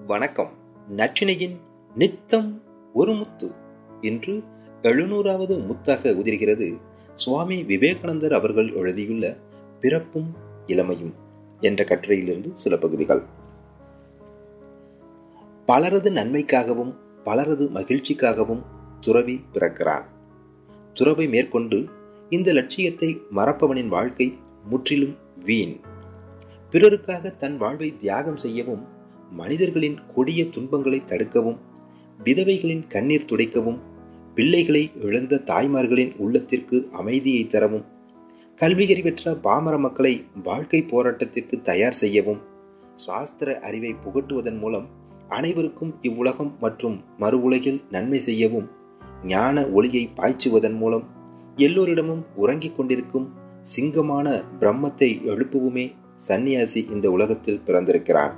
வணக்கம் நற்றினையின் நித்தம் ஒரு முத்து இன்று எழுநூறாவது முத்தாக உதிர்கிறது சுவாமி விவேகானந்தர் அவர்கள் எழுதியுள்ள பிறப்பும் இளமையும் என்ற கட்டுரையிலிருந்து சில பகுதிகள் பலரது நன்மைக்காகவும் பலரது மகிழ்ச்சிக்காகவும் துறவி பிறக்கிறான் துறவை மேற்கொண்டு இந்த லட்சியத்தை மறப்பவனின் வாழ்க்கை முற்றிலும் வீண் பிறருக்காக தன் வாழ்வை தியாகம் செய்யவும் மனிதர்களின் கொடிய துன்பங்களை தடுக்கவும் விதவைகளின் கண்ணீர் துடைக்கவும் பிள்ளைகளை இழந்த தாய்மார்களின் உள்ளத்திற்கு அமைதியை தரவும் கல்வியறி பெற்ற பாமர மக்களை வாழ்க்கை போராட்டத்திற்கு தயார் செய்யவும் சாஸ்திர அறிவை புகட்டுவதன் மூலம் அனைவருக்கும் இவ்வுலகம் மற்றும் மறு உலகில் நன்மை செய்யவும் ஞான ஒளியை பாய்ச்சுவதன் மூலம் எல்லோரிடமும் உறங்கிக் கொண்டிருக்கும் சிங்கமான பிரம்மத்தை எழுப்புவுமே சன்னியாசி இந்த உலகத்தில் பிறந்திருக்கிறான்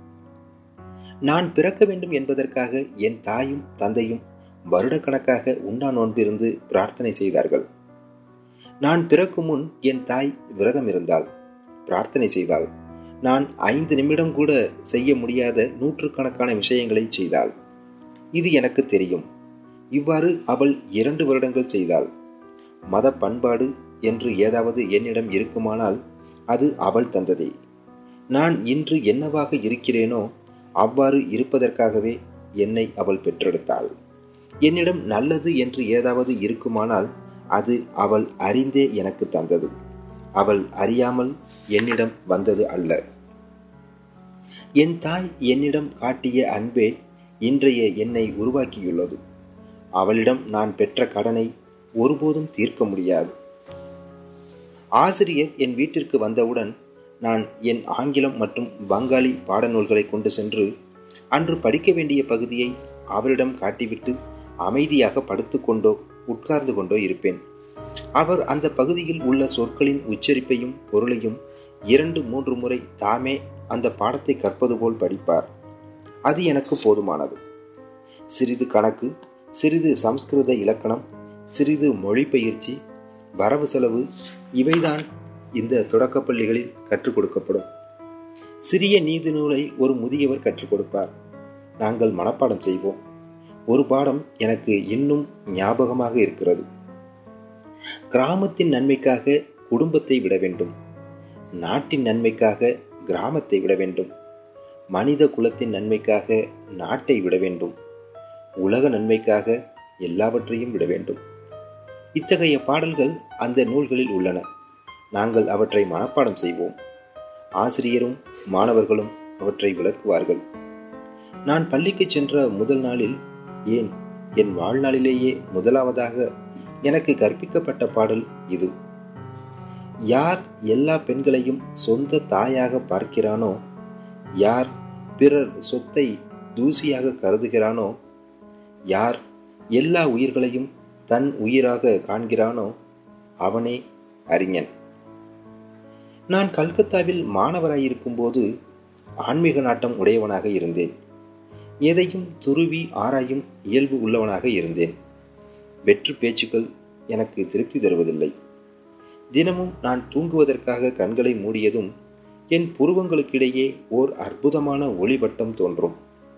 நான் பிறக்க வேண்டும் என்பதற்காக என் தாயும் தந்தையும் வருடக்கணக்காக உண்ணா நோன்பிருந்து பிரார்த்தனை செய்தார்கள் நான் பிறக்கும் முன் என் தாய் விரதம் இருந்தால் பிரார்த்தனை செய்தால் நான் ஐந்து நிமிடம் கூட செய்ய முடியாத நூற்றுக்கணக்கான விஷயங்களை செய்தாள் இது எனக்கு தெரியும் இவ்வாறு அவள் இரண்டு வருடங்கள் செய்தாள் மத பண்பாடு என்று ஏதாவது என்னிடம் இருக்குமானால் அது அவள் தந்ததே நான் இன்று என்னவாக இருக்கிறேனோ அவ்வாறு இருப்பதற்காகவே என்னை அவள் பெற்றெடுத்தாள் என்னிடம் நல்லது என்று ஏதாவது இருக்குமானால் அது அவள் அறிந்தே எனக்கு தந்தது அவள் அறியாமல் என்னிடம் வந்தது அல்ல என் தாய் என்னிடம் காட்டிய அன்பே இன்றைய என்னை உருவாக்கியுள்ளது அவளிடம் நான் பெற்ற கடனை ஒருபோதும் தீர்க்க முடியாது ஆசிரியர் என் வீட்டிற்கு வந்தவுடன் நான் என் ஆங்கிலம் மற்றும் வங்காளி பாடநூல்களை கொண்டு சென்று அன்று படிக்க வேண்டிய பகுதியை அவரிடம் காட்டிவிட்டு அமைதியாக படுத்துக்கொண்டோ உட்கார்ந்து கொண்டோ இருப்பேன் அவர் அந்த பகுதியில் உள்ள சொற்களின் உச்சரிப்பையும் பொருளையும் இரண்டு மூன்று முறை தாமே அந்த பாடத்தை கற்பது போல் படிப்பார் அது எனக்கு போதுமானது சிறிது கணக்கு சிறிது சம்ஸ்கிருத இலக்கணம் சிறிது மொழி பயிற்சி வரவு செலவு இவைதான் இந்த தொடக்க பள்ளிகளில் கற்றுக் கொடுக்கப்படும் சிறிய நீதி நூலை ஒரு முதியவர் கற்றுக் கொடுப்பார் நாங்கள் மனப்பாடம் செய்வோம் ஒரு பாடம் எனக்கு இன்னும் ஞாபகமாக இருக்கிறது கிராமத்தின் நன்மைக்காக குடும்பத்தை விட வேண்டும் நாட்டின் நன்மைக்காக கிராமத்தை விட வேண்டும் மனித குலத்தின் நன்மைக்காக நாட்டை விட வேண்டும் உலக நன்மைக்காக எல்லாவற்றையும் விட வேண்டும் இத்தகைய பாடல்கள் அந்த நூல்களில் உள்ளன நாங்கள் அவற்றை மனப்பாடம் செய்வோம் ஆசிரியரும் மாணவர்களும் அவற்றை விளக்குவார்கள் நான் பள்ளிக்கு சென்ற முதல் நாளில் ஏன் என் வாழ்நாளிலேயே முதலாவதாக எனக்கு கற்பிக்கப்பட்ட பாடல் இது யார் எல்லா பெண்களையும் சொந்த தாயாக பார்க்கிறானோ யார் பிறர் சொத்தை தூசியாக கருதுகிறானோ யார் எல்லா உயிர்களையும் தன் உயிராக காண்கிறானோ அவனே அறிஞன் நான் கல்கத்தாவில் மாணவராயிருக்கும் போது ஆன்மீக நாட்டம் உடையவனாக இருந்தேன் எதையும் துருவி ஆராயும் இயல்பு உள்ளவனாக இருந்தேன் வெற்று பேச்சுக்கள் எனக்கு திருப்தி தருவதில்லை தினமும் நான் தூங்குவதற்காக கண்களை மூடியதும் என் புருவங்களுக்கிடையே ஓர் அற்புதமான ஒளிவட்டம் தோன்றும்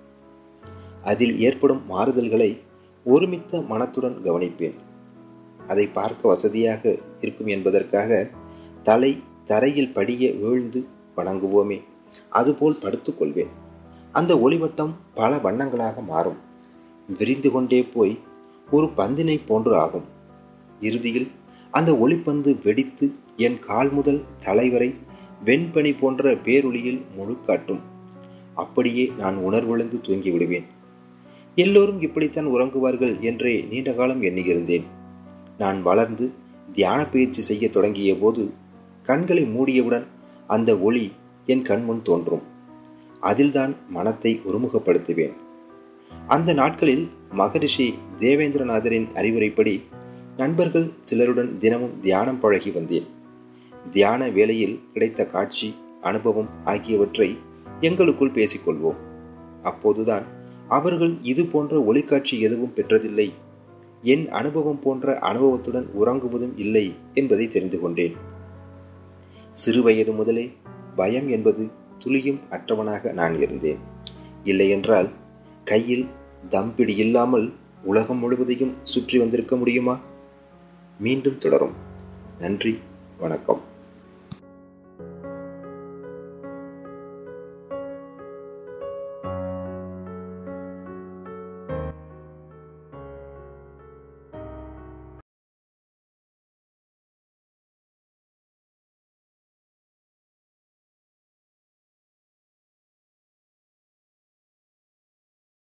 அதில் ஏற்படும் மாறுதல்களை ஒருமித்த மனத்துடன் கவனிப்பேன் அதை பார்க்க வசதியாக இருக்கும் என்பதற்காக தலை தரையில் படிய வீழ்ந்து வணங்குவோமே அதுபோல் படுத்துக்கொள்வேன் அந்த ஒளிவட்டம் பல வண்ணங்களாக மாறும் விரிந்து கொண்டே போய் ஒரு பந்தினை போன்று ஆகும் இறுதியில் அந்த ஒளிப்பந்து வெடித்து என் கால் முதல் தலைவரை வெண்பனி போன்ற பேரொளியில் முழுக்காட்டும் அப்படியே நான் உணர்விழந்து தூங்கி விடுவேன் எல்லோரும் இப்படித்தான் உறங்குவார்கள் என்றே நீண்ட காலம் எண்ணியிருந்தேன் நான் வளர்ந்து தியான பயிற்சி செய்ய தொடங்கிய போது கண்களை மூடியவுடன் அந்த ஒளி என் கண்முன் தோன்றும் அதில்தான் மனத்தை ஒருமுகப்படுத்துவேன் அந்த நாட்களில் மகரிஷி தேவேந்திரநாதரின் அறிவுரைப்படி நண்பர்கள் சிலருடன் தினமும் தியானம் பழகி வந்தேன் தியான வேளையில் கிடைத்த காட்சி அனுபவம் ஆகியவற்றை எங்களுக்குள் பேசிக்கொள்வோம் அப்போதுதான் அவர்கள் இது போன்ற ஒளிக்காட்சி எதுவும் பெற்றதில்லை என் அனுபவம் போன்ற அனுபவத்துடன் உறங்குவதும் இல்லை என்பதை தெரிந்து கொண்டேன் சிறுவயது முதலே பயம் என்பது துளியும் அற்றவனாக நான் இருந்தேன் இல்லையென்றால் கையில் தம்பிடி இல்லாமல் உலகம் முழுவதையும் சுற்றி வந்திருக்க முடியுமா மீண்டும் தொடரும் நன்றி வணக்கம்